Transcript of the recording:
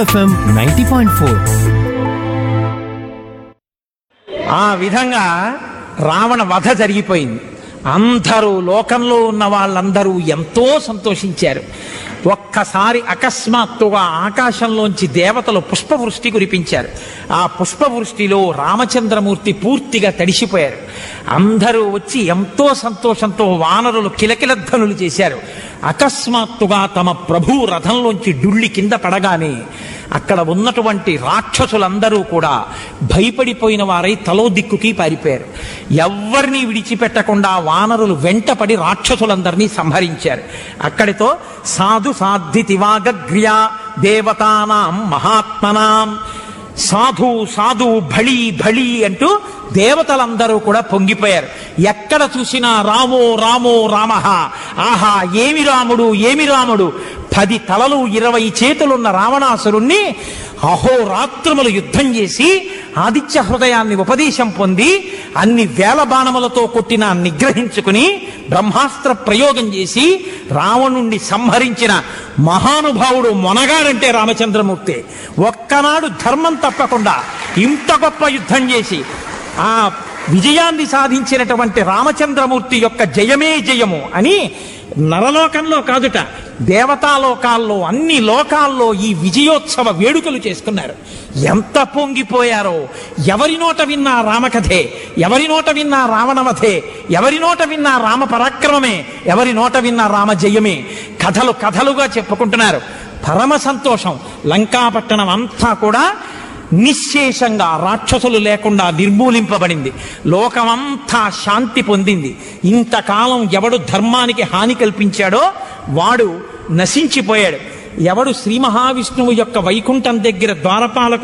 FM ninety point four ఆ విధంగా రావణ వధ జరిగిపోయింది అందరూ లోకంలో ఉన్న వాళ్ళందరూ ఎంతో సంతోషించారు ఒక్కసారి అకస్మాత్తుగా ఆకాశంలోంచి దేవతలు పుష్పవృష్టి కురిపించారు ఆ పుష్పవృష్టిలో రామచంద్రమూర్తి పూర్తిగా తడిసిపోయారు అందరూ వచ్చి ఎంతో సంతోషంతో వానరులు కిలకిలధ్వనులు చేశారు అకస్మాత్తుగా తమ ప్రభు రథంలోంచి డుళ్ళి కింద పడగానే అక్కడ ఉన్నటువంటి రాక్షసులందరూ కూడా భయపడిపోయిన వారై తలో దిక్కుకి పారిపోయారు ఎవ్వరిని విడిచిపెట్టకుండా వానరులు వెంటపడి రాక్షసులందరినీ సంహరించారు అక్కడితో సాధు సాధితివాగ్ర్యా దేవతానాం మహాత్మనాం సాధు సాధు భళి భళి అంటూ దేవతలందరూ కూడా పొంగిపోయారు ఎక్కడ చూసినా రామో రామో రామ ఆహా ఏమి రాముడు ఏమి రాముడు పది తలలు ఇరవై చేతులున్న రావణాసురుణ్ణి అహోరాత్రములు యుద్ధం చేసి ఆదిత్య హృదయాన్ని ఉపదేశం పొంది అన్ని వేల బాణములతో కొట్టిన నిగ్రహించుకుని బ్రహ్మాస్త్ర ప్రయోగం చేసి రావణుణ్ణి సంహరించిన మహానుభావుడు మొనగాడంటే రామచంద్రమూర్తి ఒక్కనాడు ధర్మం తప్పకుండా ఇంత గొప్ప యుద్ధం చేసి ఆ విజయాన్ని సాధించినటువంటి రామచంద్రమూర్తి యొక్క జయమే జయము అని నరలోకంలో కాదుట దేవతాలోకాల్లో అన్ని లోకాల్లో ఈ విజయోత్సవ వేడుకలు చేసుకున్నారు ఎంత పొంగిపోయారో ఎవరి నోట విన్నా రామకథే ఎవరి నోట విన్నా రావణవధే ఎవరి నోట విన్నా రామ పరాక్రమమే ఎవరి నోట విన్నా రామ జయమే కథలు కథలుగా చెప్పుకుంటున్నారు పరమ సంతోషం లంకాపట్టణం అంతా కూడా నిశ్శేషంగా రాక్షసులు లేకుండా నిర్మూలింపబడింది లోకమంతా శాంతి పొందింది ఇంతకాలం ఎవడు ధర్మానికి హాని కల్పించాడో వాడు నశించిపోయాడు ఎవడు శ్రీ మహావిష్ణువు యొక్క వైకుంఠం దగ్గర ద్వారపాలకు